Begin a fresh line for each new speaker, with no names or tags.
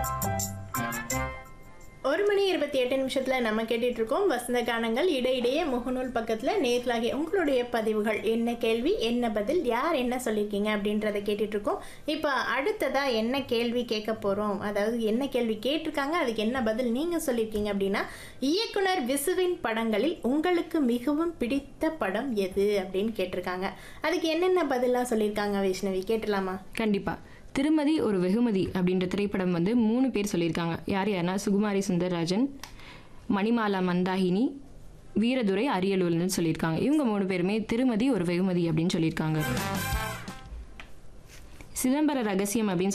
ஒரு மணி இருபத்தி எட்டு நிமிஷத்துல நம்ம கேட்டுட்டு இருக்கோம் வசந்த கானங்கள் இடையிடையே முகநூல் பக்கத்துல நேர்களாகிய உங்களுடைய பதிவுகள் என்ன கேள்வி என்ன பதில் யார் என்ன சொல்லியிருக்கீங்க அப்படின்றத கேட்டுட்டு இருக்கோம் இப்போ அடுத்ததா என்ன கேள்வி கேட்க போறோம் அதாவது என்ன கேள்வி கேட்டிருக்காங்க அதுக்கு என்ன பதில் நீங்க சொல்லியிருக்கீங்க அப்படின்னா இயக்குனர் விசுவின் படங்களில் உங்களுக்கு மிகவும் பிடித்த படம் எது அப்படின்னு கேட்டிருக்காங்க அதுக்கு என்னென்ன பதிலாக சொல்லியிருக்காங்க வைஷ்ணவி கேட்டலாமா
கண்டிப்பா திருமதி ஒரு வெகுமதி அப்படின்ற திரைப்படம் வந்து மூணு பேர் சொல்லியிருக்காங்க யார் யாருன்னா சுகுமாரி சுந்தரராஜன் மணிமாலா மந்தாகினி வீரதுரை அரியலூர்னு சொல்லியிருக்காங்க இவங்க மூணு பேருமே திருமதி ஒரு வெகுமதி அப்படின்னு சொல்லியிருக்காங்க சிதம்பர ரகசியம் அப்படின்னு